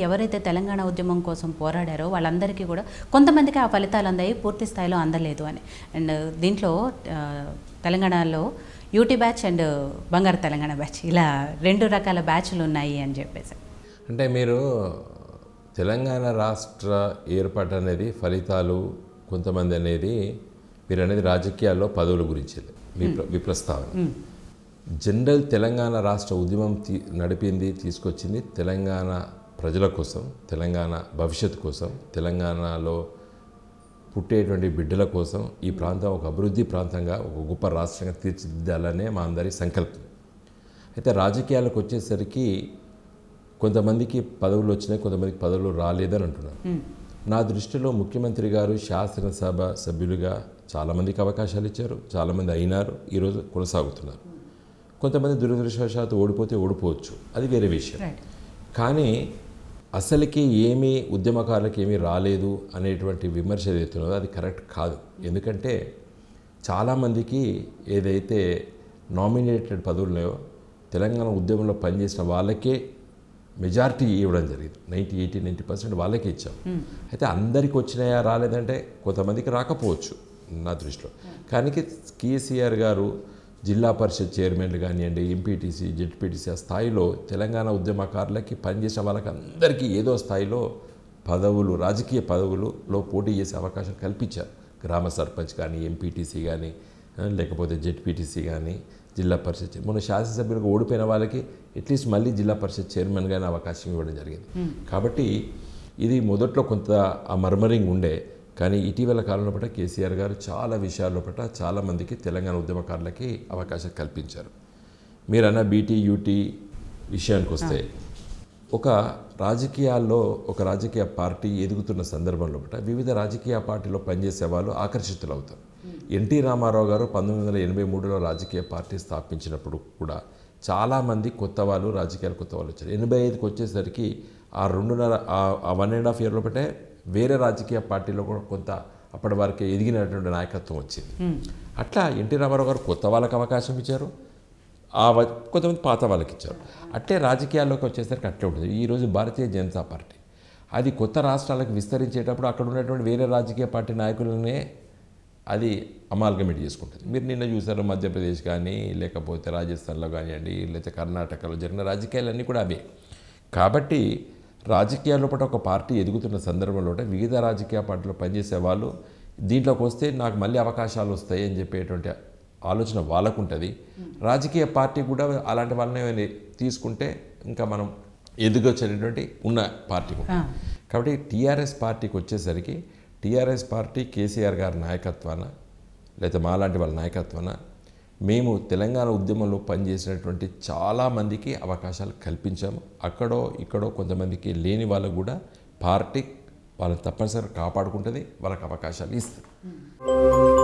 ఎవరైతే తెలంగాణ ఉద్యమం కోసం పోరాడారో వాళ్ళందరికీ కూడా కొంతమందికి ఆ ఫలితాలు అందాయి పూర్తి స్థాయిలో అందలేదు అని అండ్ దీంట్లో ఆ, తెలంగాణలో యూటీ బ్యాచ్ అండ్ బంగారు తెలంగాణ బ్యాచ్ ఇలా రెండు రకాల బ్యాచ్లు ఉన్నాయి అని చెప్పేసి అంటే మీరు తెలంగాణ రాష్ట్ర ఏర్పాటు అనేది ఫలితాలు కొంతమంది అనేది మీరు అనేది రాజకీయాల్లో పదవుల గురించి మీ ప్ర- మీ ప్రస్తావన జనరల్ తెలంగాణ రాష్ట్ర ఉద్యమం తీ నడిపింది తీసుకొచ్చింది తెలంగాణ ప్రజల కోసం తెలంగాణ భవిష్యత్తు కోసం తెలంగాణలో పుట్టేటువంటి బిడ్డల కోసం ఈ ప్రాంతం ఒక అభివృద్ధి ప్రాంతంగా ఒక గొప్ప రాష్ట్రంగా తీర్చిదిద్దాలనే మా అందరి సంకల్పం అయితే రాజకీయాలకు వచ్చేసరికి కొంతమందికి పదవులు వచ్చినాయి కొంతమందికి పదవులు రాలేదని అంటున్నారు నా దృష్టిలో ముఖ్యమంత్రి గారు శాసనసభ సభ్యులుగా చాలామందికి అవకాశాలు ఇచ్చారు చాలామంది అయినారు ఈరోజు కొనసాగుతున్నారు కొంతమంది దురదృష్టవశాత్తు ఓడిపోతే ఓడిపోవచ్చు అది వేరే విషయం రైట్ కానీ అసలుకి ఏమీ ఉద్యమకారులకు ఏమీ రాలేదు అనేటువంటి విమర్శ ఏదైతున్నదో అది కరెక్ట్ కాదు ఎందుకంటే చాలామందికి ఏదైతే నామినేటెడ్ పదవులు ఉన్నాయో తెలంగాణ ఉద్యమంలో పనిచేసిన వాళ్ళకే మెజారిటీ ఇవ్వడం జరిగింది నైంటీ ఎయిటీ నైంటీ పర్సెంట్ వాళ్ళకే ఇచ్చాం అయితే అందరికి వచ్చినాయా రాలేదంటే కొంతమందికి రాకపోవచ్చు నా దృష్టిలో కానీ కేసీఆర్ గారు జిల్లా పరిషత్ చైర్మన్లు కానివ్వండి ఎంపీటీసీ జెడ్పీటీసీ ఆ స్థాయిలో తెలంగాణ ఉద్యమకారులకి పనిచేసిన వాళ్ళకి అందరికీ ఏదో స్థాయిలో పదవులు రాజకీయ పదవులలో పోటీ చేసే అవకాశం కల్పించారు గ్రామ సర్పంచ్ కానీ ఎంపీటీసీ కానీ ఆ, లేకపోతే జెడ్పీటీసీ కానీ జిల్లా పరిషత్ చైర్- మొన్న శాసనసభ్యులకు ఓడిపోయిన వాళ్ళకి అట్లీస్ట్ మళ్ళీ జిల్లా పరిషత్ చైర్మన్ గానే అవకాశం ఇవ్వడం జరిగింది కాబట్టి ఇది మొదట్లో కొంత ఆ మర్మరింగ్ ఉండే కానీ ఇటీవల కాలంలో పట్ల కేసీఆర్ గారు చాలా విషయాల్లో పట్ల చాలామందికి తెలంగాణ ఉద్యమకారులకి అవకాశం కల్పించారు మీరు అన్న బీటీ యూటీ విషయానికి వస్తే ఒక రాజకీయాల్లో ఒక రాజకీయ పార్టీ ఎదుగుతున్న సందర్భంలో పట్ల వివిధ రాజకీయ పార్టీలో పనిచేసే వాళ్ళు ఆకర్షితులు అవుతారు ఎన్టీ రామారావు గారు పంతొమ్మిది వందల ఎనభై మూడులో రాజకీయ పార్టీ స్థాపించినప్పుడు కూడా చాలామంది కొత్త వాళ్ళు రాజకీయాలు కొత్త వాళ్ళు వచ్చారు ఎనభై ఐదుకి వచ్చేసరికి ఆ రెండున్నర ఆ- ఆ వన్ అండ్ హాఫ్ ఇయర్లో పట్టే వేరే రాజకీయ పార్టీలో కూడా కొంత అప్పటి వరకు ఎదిగినటువంటి నాయకత్వం వచ్చింది అట్లా ఎన్టీ రామారావు గారు కొత్త వాళ్ళకి అవకాశం ఇచ్చారు ఆ వ- కొంతమంది పాత వాళ్ళకి ఇచ్చారు అట్లే రాజకీయాల్లోకి వచ్చేసరికి అట్లే ఉంటుంది ఈరోజు భారతీయ జనతా పార్టీ అది కొత్త రాష్ట్రాలకు విస్తరించేటప్పుడు అక్కడ ఉన్నటువంటి వేరే రాజకీయ పార్టీ నాయకులనే అది అమాల్గమేట్ చేసుకుంటుంది మీరు నిన్న చూసారు మధ్యప్రదేశ్ కానీ లేకపోతే రాజస్థాన్లో కానివ్వండి లేకపోతే కర్ణాటకలో జరిగిన రాజకీయాలన్నీ కూడా అవే కాబట్టి రాజకీయాల్లో పాటు ఒక పార్టీ ఎదుగుతున్న సందర్భంలో వివిధ రాజకీయ పార్టీలో పనిచేసే వాళ్ళు దీంట్లోకి వస్తే నాకు మళ్ళీ అవకాశాలు వస్తాయి అని చెప్పేటువంటి ఆలోచన వాళ్ళకు ఉంటుంది రాజకీయ పార్టీ కూడా అలాంటి వాళ్ళని తీసుకుంటే ఇంకా మనం ఎదుగొచ్చేటటువంటి ఉన్న పార్టీ కూడా ఆ. కాబట్టి టీఆర్ఎస్ పార్టీకి వచ్చేసరికి టీఆర్ఎస్ పార్టీ కేసీఆర్ గారి నాయకత్వాన లేదా మాలాంటి వాళ్ళ నాయకత్వాన మేము తెలంగాణ ఉద్యమంలో పనిచేసినటువంటి చాలామందికి అవకాశాలు కల్పించాము అక్కడో ఇక్కడో కొంతమందికి లేని వాళ్ళకు కూడా పార్టీ వాళ్ళని తప్పనిసరిగా కాపాడుకుంటుంది వాళ్ళకి అవకాశాలు ఇస్తుంది